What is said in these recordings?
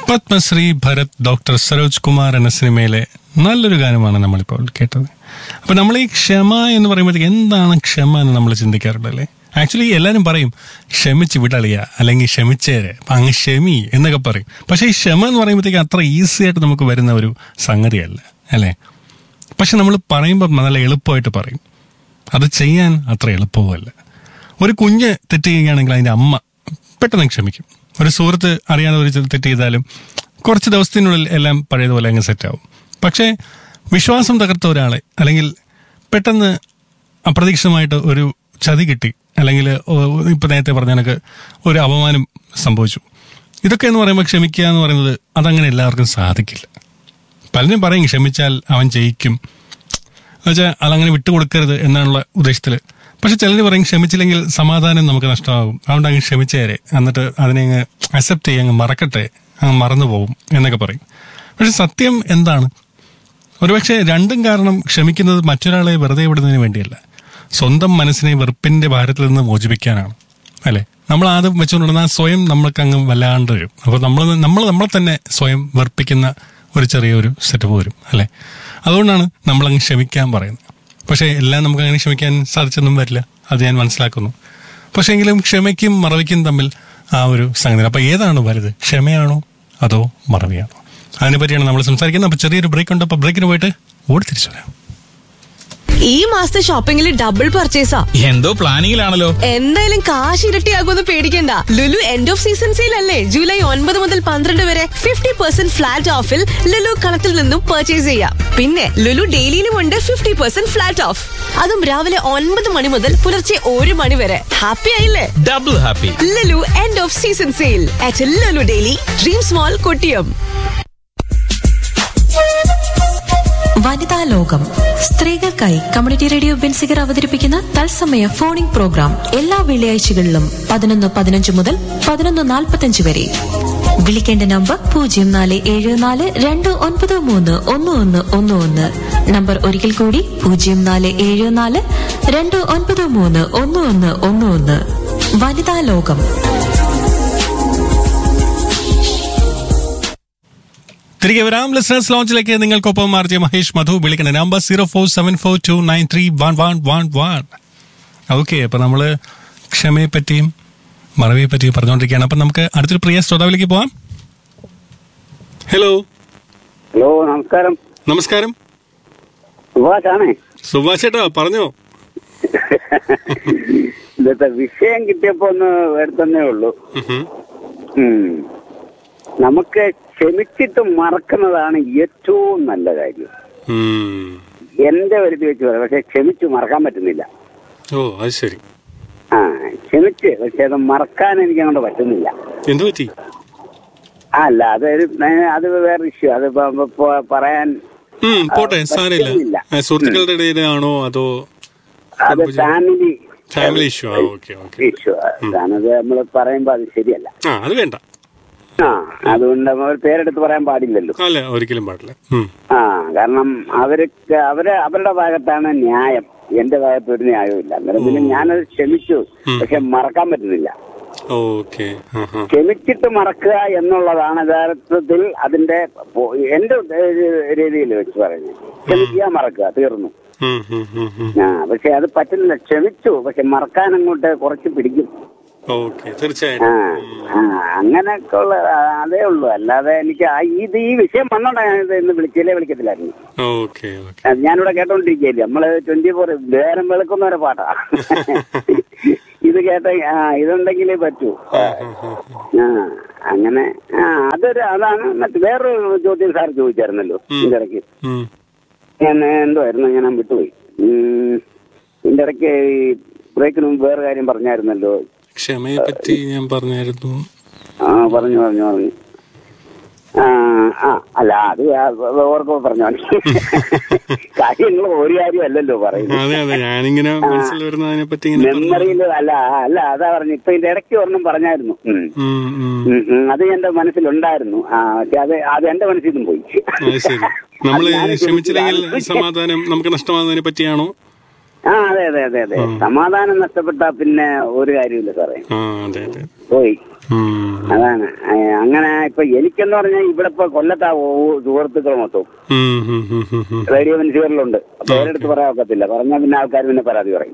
Padmashri Bharath doctor Saroj Kumar എന്ന സിനിമയിലെ നല്ലൊരു ഗാനമാണ് നമ്മളിപ്പോൾ കേട്ടത് അപ്പൊ നമ്മൾ ഈ ക്ഷമ എന്ന് പറയുമ്പോഴത്തേക്ക് എന്താണ് ക്ഷമ എന്ന് നമ്മൾ ചിന്തിക്കാറുണ്ട് അല്ലേ ആക്ച്വലി എല്ലാവരും പറയും ക്ഷമിച്ച് വിടളിയ അല്ലെങ്കിൽ ക്ഷമിച്ചേരെ അപ്പൊ അങ്ങ് ക്ഷമി എന്നൊക്കെ പറയും പക്ഷെ ഈ ക്ഷമ എന്ന് പറയുമ്പോഴത്തേക്ക് അത്ര ഈസി ആയിട്ട് നമുക്ക് വരുന്ന ഒരു സംഗതിയല്ല അല്ലേ പക്ഷെ നമ്മൾ പറയുമ്പോൾ നല്ല എളുപ്പമായിട്ട് പറയും അത് ചെയ്യാൻ അത്ര എളുപ്പവുമല്ല ഒരു കുഞ്ഞ് തെറ്റ് ചെയ്യുകയാണെങ്കിൽ അതിന്റെ അമ്മ പെട്ടെന്ന് ക്ഷമിക്കും ഒരു സുഹൃത്ത് അറിയാതെ ഒരു തെറ്റ് ചെയ്താലും കുറച്ച് ദിവസത്തിനുള്ളിൽ എല്ലാം പഴയതുപോലെ അങ്ങ് സെറ്റാവും പക്ഷേ വിശ്വാസം തകർത്ത ഒരാളെ അല്ലെങ്കിൽ പെട്ടെന്ന് അപ്രതീക്ഷിതമായിട്ട് ഒരു ചതി കിട്ടി അല്ലെങ്കിൽ ഇപ്പൊ നേരത്തെ പറഞ്ഞ കണക്ക് ഒരു അപമാനം സംഭവിച്ചു ഇതൊക്കെ എന്ന് പറയുമ്പോൾ ക്ഷമിക്കുക എന്ന് പറയുന്നത് അതങ്ങനെ എല്ലാവർക്കും സാധിക്കില്ല പലരും പറയും ക്ഷമിച്ചാൽ അവൻ ജയിക്കും എന്നുവെച്ചാൽ അതങ്ങനെ വിട്ടുകൊടുക്കരുത് എന്നുള്ള ഉദ്ദേശത്തിൽ പക്ഷെ ചിലർ പറയും ക്ഷമിച്ചില്ലെങ്കിൽ സമാധാനം നമുക്ക് നഷ്ടമാകും അതുകൊണ്ട് അങ്ങ് ക്ഷമിച്ചേരെ എന്നിട്ട് അതിനെ അങ്ങ് അക്സെപ്റ്റ് ചെയ്യുക അങ്ങ് മറക്കട്ടെ അങ്ങ് മറന്നു പോകും എന്നൊക്കെ പറയും പക്ഷെ സത്യം എന്താണ് ഒരുപക്ഷെ രണ്ടും കാരണം ക്ഷമിക്കുന്നത് മറ്റൊരാളെ വെറുതെ വിടുന്നതിന് വേണ്ടിയല്ല സ്വന്തം മനസ്സിനെ വെറുപ്പിന്റെ ഭാരത്തിൽ നിന്ന് മോചിപ്പിക്കാനാണ് അല്ലെ നമ്മൾ ആദ്യം വെച്ചുകൊണ്ടിരുന്ന സ്വയം നമ്മൾക്ക് അങ്ങ് വല്ലാണ്ട് വരും അപ്പോൾ നമ്മൾ നമ്മൾ നമ്മളെ തന്നെ സ്വയം വെറുപ്പിക്കുന്ന ഒരു ചെറിയൊരു സെറ്റപ്പ് വരും അല്ലെ അതുകൊണ്ടാണ് നമ്മളങ്ങ് ക്ഷമിക്കാൻ പറയുന്നത് പക്ഷേ എല്ലാം നമുക്ക് അങ്ങനെ ക്ഷമിക്കാൻ സാധിച്ചൊന്നും വരില്ല അത് ഞാൻ മനസ്സിലാക്കുന്നു പക്ഷേ എങ്കിലും ക്ഷമയ്ക്കും മറവിക്കും തമ്മിൽ ആ ഒരു സംഗതി അപ്പൊ ഏതാണ് വലുത് ക്ഷമയാണോ അതോ മറവിയാണോ അതിനെപ്പറ്റിയാണ് നമ്മൾ സംസാരിക്കുന്നത് അപ്പൊ ചെറിയൊരു ബ്രേക്ക് ഉണ്ട് അപ്പൊ ബ്രേക്കിന് പോയിട്ട് ഓടി തിരിച്ചു വരാം ഈ മാസത്തെ ഷോപ്പിംഗിൽ ഡബിൾ പർച്ചേസാ എന്തോ പ്ലാനിങ്ങിലാണല്ലോ എന്തായാലും കാശ് ഇരട്ടിയാകുമെന്ന് പേടിക്കണ്ട Lulu end of season sale അല്ലേ ജൂലൈ ഒൻപത് മുതൽ പന്ത്രണ്ട് വരെ ഫിഫ്റ്റി പെർസെന്റ് ഫ്ലാറ്റ് ഓഫിൽ ലുലു കളത്തിൽ നിന്നും പർച്ചേസ് ചെയ്യാം പിന്നെ ലുലു ഡെയിലിയിലും ഉണ്ട് ഫിഫ്റ്റി പെർസെന്റ് ഫ്ലാറ്റ് ഓഫ് അതും രാവിലെ ഒൻപത് മണി മുതൽ പുലർച്ചെ ഒരു മണി വരെ ഹാപ്പി ആയില്ലേ double happy Lulu end of season sale at Lulu daily dream small Kottiyam വനിതാ ലോകം സ്ത്രീകൾക്കായി കമ്മ്യൂണിറ്റി റേഡിയോ ബെൻസിഗർ അവതരിപ്പിക്കുന്ന തത്സമയ ഫോണിംഗ് പ്രോഗ്രാം എല്ലാ വെള്ളിയാഴ്ചകളിലും പതിനൊന്ന് പതിനഞ്ച് മുതൽ പതിനൊന്ന് നാൽപ്പത്തഞ്ച് വരെ വിളിക്കേണ്ട നമ്പർ പൂജ്യം നാല് ഏഴ് നാല് രണ്ട് ഒൻപത് മൂന്ന് ഒന്ന് ഒന്ന് ഒന്ന് ഒന്ന് നമ്പർ ഒരിക്കൽ കൂടി പൂജ്യം നാല് ഏഴ് നാല് രണ്ട് ഒൻപത് മൂന്ന് ഒന്ന് ഒന്ന് ഒന്ന് ഒന്ന് വനിതാ ലോകം തിരികെ വരാം ലിസണേഴ്സ് ലോഞ്ചിലേക്ക് നിങ്ങൾക്കൊപ്പം ആർ ജെ മഹേഷ് മധു വിളിക്കുന്ന number zero four seven four two nine three one one one one okay അപ്പൊ നമ്മള് ക്ഷമയെ പറ്റിയും മറവിയെ പറ്റിയും പറഞ്ഞുകൊണ്ടിരിക്കുകയാണ് അപ്പൊ നമുക്ക് അടുത്തൊരു പ്രിയ ശ്രോതാവിലേക്ക് പോവാം ഹലോ ഹലോ നമസ്കാരം നമസ്കാരം സുഭാഷാണേ സുഭാഷ് ചേട്ടാ പറഞ്ഞോ ഇന്നത്തെ വിഷയം കിട്ടിയപ്പോ ഒന്ന് എടുത്തന്നേ ഉള്ളൂ ഉഹും. ഉം. നമുക്ക് ക്ഷമിച്ചിട്ട് മറക്കുന്നതാണ് ഏറ്റവും നല്ല കാര്യം ഉം. എന്റെ വരുത്തി വെച്ച് പറയാം പക്ഷെ ക്ഷമിച്ചു മറക്കാൻ പറ്റുന്നില്ല ഓ അത് ശരി ആ ക്ഷമിച്ച് പക്ഷെ അത് മറക്കാൻ എനിക്ക് അങ്ങോട്ട് പറ്റുന്നില്ല എന്തു പറ്റി ആ, അല്ല അത് ഒരു- അത് വേറെ ഇഷ്യൂ അത് ഇപ്പൊ- ഇപ്പൊ പറയാൻ ഉം, പോട്ടെ സാരമില്ല പറ്റുന്നില്ല. ആ, സുഹൃത്തുക്കളുടെ ഇടയിലാണോ അതോ അത് ഫാമിലി ഫാമിലി ഇഷ്യൂ ആ ഓക്കെ ഓക്കെ ഇഷ്യൂ അതാണത് നമ്മൾ പറയുമ്പോ അത് ശരിയല്ല ആ അത് വേണ്ട ആ അതുകൊണ്ട് നമ്മൾ പേരെടുത്ത് പറയാൻ പാടില്ലല്ലോ അല്ല ഒരിക്കലും പാടില്ല ഉം. ആ കാരണം അവർക്ക് അവര് അവരുടെ ഭാഗത്താണ് ന്യായം എന്റെ ഭാഗത്ത് ഒരു ന്യായവും ഇല്ല അന്നേരം പിന്നെ ഞാനത് ക്ഷമിച്ചു പക്ഷെ മറക്കാൻ പറ്റുന്നില്ല ഓക്കെ ആഹാ. ക്ഷമിച്ചിട്ട് മറക്കുക എന്നുള്ളതാണ് യഥാർത്ഥത്തിൽ അതിന്റെ പോ- എന്റെ രീതിയിൽ വെച്ച് പറയുന്നത് ക്ഷമിക്കുക മറക്കുക തീർന്നു ഉം, ഉം, ഉം, ഉം. ആ പക്ഷെ അത് പറ്റുന്നില്ല ക്ഷമിച്ചു പക്ഷെ മറക്കാൻ അങ്ങോട്ട് കുറച്ച് പിടിക്കും ഓക്കെ ആ തീർച്ചയായിട്ടും ആ അങ്ങനെയൊക്കെ ഉള്ള ആ, അതേ ഉള്ളൂ അല്ലാതെ എനിക്ക് ആ ഇത് ഈ വിഷയം വന്നോണ്ടാ ഞാനിത് ഇന്ന് വിളിച്ചില്ലേ വിളിക്കത്തില്ലായിരുന്നു ഓക്കെ ഓക്കെ ആ, ഞാനിവിടെ കേട്ടോണ്ടിരിക്കുകയല്ലേ നമ്മള് ട്വന്റി ഫോർ നേരം വെളുക്കുന്ന ഒരു പാട്ടാ ഇത് കേട്ട ആ ഇതുണ്ടെങ്കിലേ പറ്റൂ ആ അങ്ങനെ ആ അതൊരു അതാണ് മറ്റു വേറൊരു ചോദ്യം സാർ ചോദിച്ചായിരുന്നല്ലോ ഇതിന്റെ ഇടയ്ക്ക് ഉം. ഞാൻ എന്തുവായിരുന്നു ഞാൻ വിട്ടുപോയി ഉം, ഇതിന്റെ ഇടയ്ക്ക് ഈ ബ്രേക്കിന് മുമ്പ് വേറെ കാര്യം പറഞ്ഞായിരുന്നല്ലോ ക്ഷമയെ പറ്റി ഞാൻ പറഞ്ഞായിരുന്നു ആ പറഞ്ഞു പറഞ്ഞു പറഞ്ഞു ആ ആ അല്ല അത് ഓർക്കോ പറഞ്ഞു കാര്യങ്ങൾ ഒരു കാര്യമല്ലല്ലോ പറയുന്നത് അതെ അതെ ഞാനിങ്ങനെ മനസ്സിൽ വരുന്നതിനെ പറ്റി ഇങ്ങനെ പറഞ്ഞു. മെമ്മറിയിൽ അല്ല അല്ല അതാ പറഞ്ഞു ഇപ്പൊ ഇതിന്റെ ഇടയ്ക്ക് ഒരെണ്ണം പറഞ്ഞായിരുന്നു ഉം. ഉം, ഉം. ഉം, ഉം. അത് എന്റെ മനസ്സിലുണ്ടായിരുന്നു ആ പക്ഷെ അത് അത് എന്റെ മനസ്സിൽ നിന്നും പോയി അത് ശരി നമ്മള് അത് ഞാൻ ക്ഷമിച്ചില്ലെങ്കിൽ ചോദിച്ചതാണ്. സമാധാനം നമുക്ക് നഷ്ടമാകുന്നതിനെ പറ്റിയാണോ ആ അതെ അതെ അതെ അതെ സമാധാനം നഷ്ടപ്പെട്ടാ പിന്നെ ഒരു കാര്യമില്ല സാറേ ആ അതെ അതെ പോയി ഉം. അതാണ് ആ, അങ്ങനെ ഇപ്പൊ എനിക്കെന്ന് പറഞ്ഞാൽ ഇവിടെ ഇപ്പൊ കൊല്ലത്താ ഓ- സുഹൃത്തുക്കൾ മൊത്തം ഉം, ഉം, ഉം, ഉം, ഉം. റേഡിയോ മനുഷ്യരിലുണ്ട് പേരെടുത്ത് പറയാൻ ഒക്കത്തില്ല പറഞ്ഞാൽ പിന്നെ ആൾക്കാർ പിന്നെ പരാതി പറയും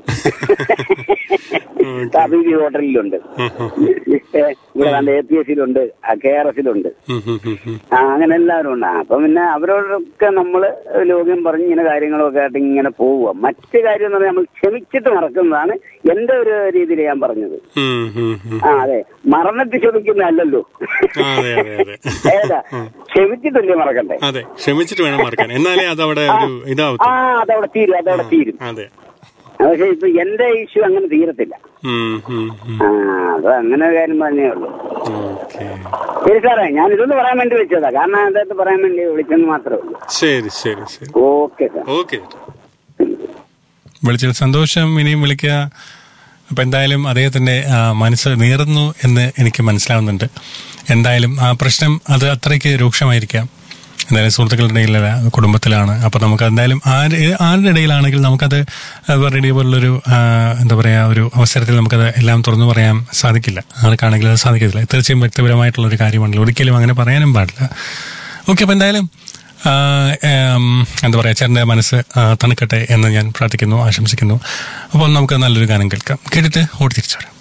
തബീബി ഹോട്ടലിലുണ്ട് ഇവിടെ കണ്ട എ പി എസിലുണ്ട് കെ ആർ എസിലുണ്ട് ഉം, ഉം, ഉം, ഉം. ആ അങ്ങനെ എല്ലാവരും ഉണ്ട് അപ്പൊ പിന്നെ അവരോടൊക്കെ നമ്മള് ലോകം പറഞ്ഞ് ഇങ്ങനെ കാര്യങ്ങളൊക്കെ ആയിട്ട് ഇങ്ങനെ പോവുക മറ്റു കാര്യം എന്ന് പറഞ്ഞാൽ നമ്മൾ ക്ഷമിച്ചിട്ട് മറക്കുന്നതാണ് എന്റെ ഒരു രീതിയിൽ ഞാൻ പറഞ്ഞത് ഉം, ഉം, ഉം. ആ അതെ മറന്നിട്ട് ക്ഷമിക്കുന്നതല്ലല്ലോ ആ, അതെ അതെ അതെ ഏതാ ക്ഷമിച്ചിട്ടല്ലേ മറക്കണ്ടേ അതെ ക്ഷമിച്ചിട്ട് വേണം മറക്കാൻ എന്നാലേ അതവിടെ ഒരു ആ ഇതാവത്തു അതവിടെ തീരും അതവിടെ തീരും അതെ പക്ഷെ ഇപ്പൊ എന്റെ ഇഷ്യൂ അങ്ങനെ തീരത്തില്ല ഉം, ഉം, ഉം. ആ അത് അങ്ങനെ ഒരു കാര്യം പറഞ്ഞേ ഉള്ളൂ ഓക്കേ. ശരി സാറേ ഞാൻ ഇതൊന്ന് പറയാൻ വേണ്ടി വിളിച്ചതാ കാരണം അദ്ദേഹത്തെ പറയാൻ വേണ്ടി വിളിച്ചെന്ന് മാത്രമേ ഉള്ളൂ ശരി ശരി ശരി ഓക്കെ സാർ ഓക്കെ വിളിച്ചതിൽ സന്തോഷം ഇനിയും വിളിക്കുക അപ്പൊ എന്തായാലും അദ്ദേഹത്തിന്റെ ആ, മനസ്സ് നീറുന്നു എന്ന് എനിക്ക് മനസ്സിലാവുന്നുണ്ട് എന്തായാലും ആ പ്രശ്നം അത് അത്രയ്ക്ക് രൂക്ഷമായിരിക്കാം എന്തായാലും സുഹൃത്തുക്കളുടെ ഇടയിലല്ല കുടുംബത്തിലാണ് അപ്പൊ നമുക്ക് എന്തായാലും ആര് ആരുടെ ഇടയിലാണെങ്കിൽ നമുക്കത് റേഡിയോ പോലുള്ളൊരു ആ, എന്താ പറയാ ഒരു അവസരത്തിൽ നമുക്കത് എല്ലാം തുറന്നു പറയാൻ സാധിക്കില്ല ആർക്കാണെങ്കിലും അത് സാധിക്കത്തില്ല തീർച്ചയായും വ്യക്തിപരമായിട്ടുള്ള ഒരു കാര്യമാണല്ലോ ഒരിക്കലും അങ്ങനെ പറയാനും പാടില്ല ഓക്കെ അപ്പൊ എന്തായാലും ആ, ഏം, എന്താ പറയാ ചേട്ടന്റെ മനസ്സ് ആ, തണുക്കട്ടെ എന്ന് ഞാൻ പ്രാർത്ഥിക്കുന്നു ആശംസിക്കുന്നു അപ്പോൾ നമുക്ക് നല്ലൊരു ഗാനം കേൾക്കാം കേട്ടിട്ട് ഓടി തിരിച്ചു വരാം